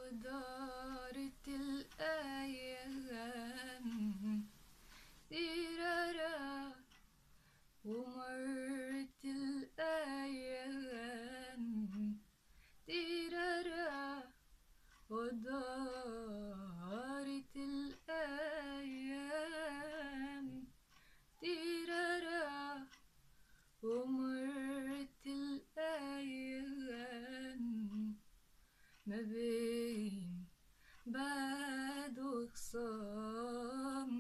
ودارت الأيام ديرارا ومرت الأيام ديرارا ودارت الأيام ديرارا ومرت الأيام ما بين بعد وخصام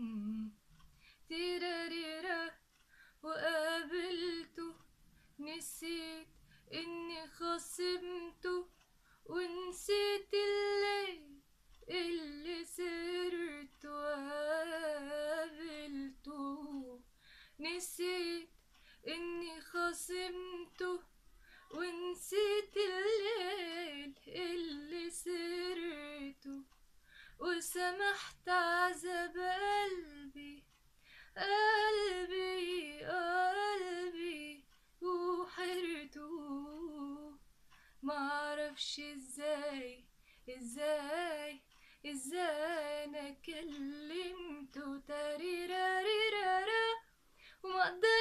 تيراريرا وقابلته نسيت اني خصمته ونسيت الليل اللي سرت وقابلته نسيت اني خصمته ونسيت الليل اللي سرته وسمحت عذاب قلبي قلبي قلبي وحرته معرفش ازاي ازاي ازاي انا كلمته تاريراريرارا وما